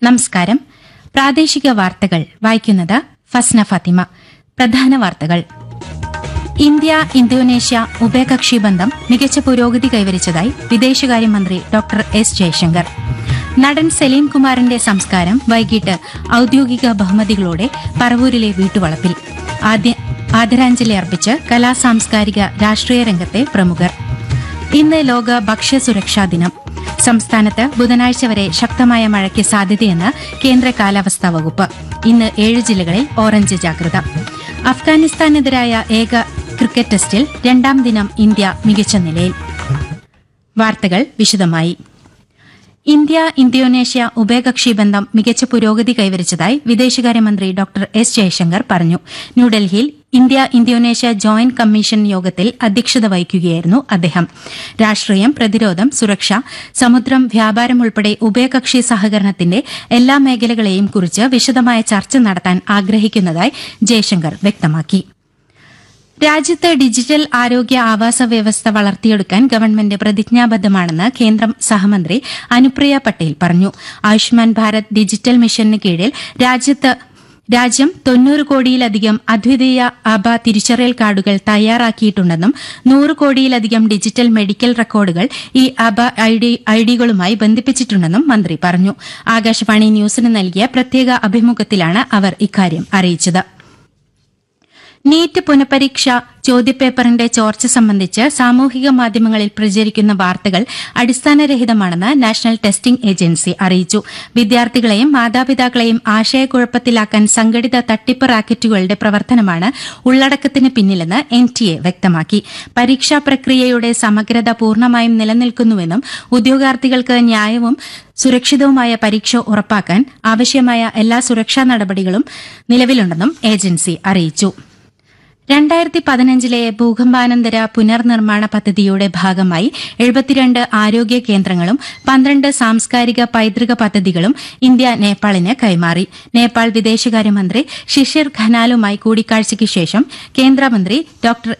നമസ്കാരം പ്രാദേശിക വാർത്തകൾ വായിക്കുന്നത് ഫസ്ന ഫാത്തിമ പ്രധാന വാർത്തകൾ ഇന്ത്യ ഇന്തോനേഷ്യ ഉഭയകക്ഷി ബന്ധം മികച്ച പുരോഗതി കൈവരിച്ചതായി വിദേശകാര്യമന്ത്രി ഡോക്ടർ എസ് ജയശങ്കർ നടൻ സലീം കുമാറിന്റെ സംസ്കാരം വൈകിട്ട് ഔദ്യോഗിക ബഹുമതികളോടെ പറവൂരിലെ വീട്ടുവളപ്പിൽ ആദ്യ ആദരാഞ്ജലി അർപ്പിച്ച് കലാ സാംസ്കാരിക രാഷ്ട്രീയ രംഗത്തെ പ്രമുഖർ ഇന്ന് ലോക ഭക്ഷ്യസുരക്ഷാ ദിനം സംസ്ഥാനത്ത് ബുധനാഴ്ച വരെ ശക്തമായ മഴയ്ക്ക് സാധ്യതയെന്ന് കേന്ദ്ര കാലാവസ്ഥാ വകുപ്പ് ഇന്ന് ഏഴ് ജില്ലകളിൽ ഓറഞ്ച് ജാഗ്രത അഫ്ഗാനിസ്ഥാനെതിരായ ഏക ക്രിക്കറ്റ് ടെസ്റ്റിൽ രണ്ടാം ദിനം ഇന്ത്യ മികച്ച നിലയിൽ വാർത്തകൾ വിശദമായി ഇന്ത്യ ഇന്തോനേഷ്യ ഉഭയകക്ഷി ബന്ധം മികച്ച പുരോഗതി കൈവരിച്ചതായി വിദേശകാര്യമന്ത്രി ഡോക്ടർ എസ് ജയശങ്കർ പറഞ്ഞു ന്യൂഡൽഹിയിൽ ഇന്ത്യ ഇന്തോനേഷ്യ ജോയിന്റ് കമ്മീഷൻ യോഗത്തിൽ അധ്യക്ഷത വഹിക്കുകയായിരുന്നു അദ്ദേഹം രാഷ്ട്രീയം പ്രതിരോധം സുരക്ഷ സമുദ്രം വ്യാപാരം ഉൾപ്പെടെ ഉഭയകക്ഷി സഹകരണത്തിന്റെ എല്ലാ മേഖലകളെയും കുറിച്ച് വിശദമായ ചർച്ച നടത്താൻ ആഗ്രഹിക്കുന്നതായി ജയശങ്കർ വ്യക്തമാക്കി രാജ്യത്ത് ഡിജിറ്റൽ ആരോഗ്യ ആവാസ വ്യവസ്ഥ വളർത്തിയെടുക്കാൻ ഗവൺമെന്റ് പ്രതിജ്ഞാബദ്ധമാണെന്ന് കേന്ദ്ര സഹമന്ത്രി അനുപ്രിയ പട്ടേൽ പറഞ്ഞു ആയുഷ്മാൻ ഭാരത് ഡിജിറ്റൽ മിഷന് കീഴിൽ രാജ്യത്ത് രാജ്യം തൊണ്ണൂറ് കോടിയിലധികം അദ്വിതീയ അബ തിരിച്ചറിയൽ കാർഡുകൾ തയ്യാറാക്കിയിട്ടുണ്ടെന്നും നൂറ് കോടിയിലധികം ഡിജിറ്റൽ മെഡിക്കൽ റെക്കോർഡുകൾ ഈ അബ ഐഡികളുമായി ബന്ധിപ്പിച്ചിട്ടുണ്ടെന്നും മന്ത്രി പറഞ്ഞു ആകാശവാണി ന്യൂസിന് നൽകിയ പ്രത്യേക അഭിമുഖത്തിലാണ് അവർ ഇക്കാര്യം അറിയിച്ചത് നീറ്റ് പുനഃപരീക്ഷ ചോദ്യപേപ്പറിന്റെ ചോർച്ച സംബന്ധിച്ച് സാമൂഹിക മാധ്യമങ്ങളിൽ പ്രചരിക്കുന്ന വാർത്തകൾ അടിസ്ഥാനരഹിതമാണെന്ന് നാഷണൽ ടെസ്റ്റിംഗ് ഏജൻസി അറിയിച്ചു വിദ്യാർത്ഥികളെയും മാതാപിതാക്കളെയും ആശയക്കുഴപ്പത്തിലാക്കാൻ സംഘടിത തട്ടിപ്പ് റാക്കറ്റുകളുടെ പ്രവർത്തനമാണ് ഉള്ളടക്കത്തിന് പിന്നിലെന്ന് എൻ ടി എ വ്യക്തമാക്കി പരീക്ഷാ പ്രക്രിയയുടെ സമഗ്രത പൂർണ്ണമായും നിലനിൽക്കുന്നുവെന്നും ഉദ്യോഗാർത്ഥികൾക്ക് ന്യായവും സുരക്ഷിതവുമായ പരീക്ഷ ഉറപ്പാക്കാൻ ആവശ്യമായ എല്ലാ സുരക്ഷാ നടപടികളും നിലവിലുണ്ടെന്നും ഏജൻസി അറിയിച്ചു രണ്ടായിരത്തി പതിനഞ്ചിലെ ഭൂകമ്പാനന്തര പുനർനിർമ്മാണ പദ്ധതിയുടെ ഭാഗമായി എഴുപത്തിരണ്ട് ആരോഗ്യ കേന്ദ്രങ്ങളും പന്ത്രണ്ട് സാംസ്കാരിക പൈതൃക പദ്ധതികളും ഇന്ത്യ നേപ്പാളിന് കൈമാറി നേപ്പാൾ വിദേശകാര്യമന്ത്രി ഷിഷിർ ഖനാലുമായി കൂടിക്കാഴ്ചയ്ക്ക് ശേഷം കേന്ദ്രമന്ത്രി ഡോക്ടർ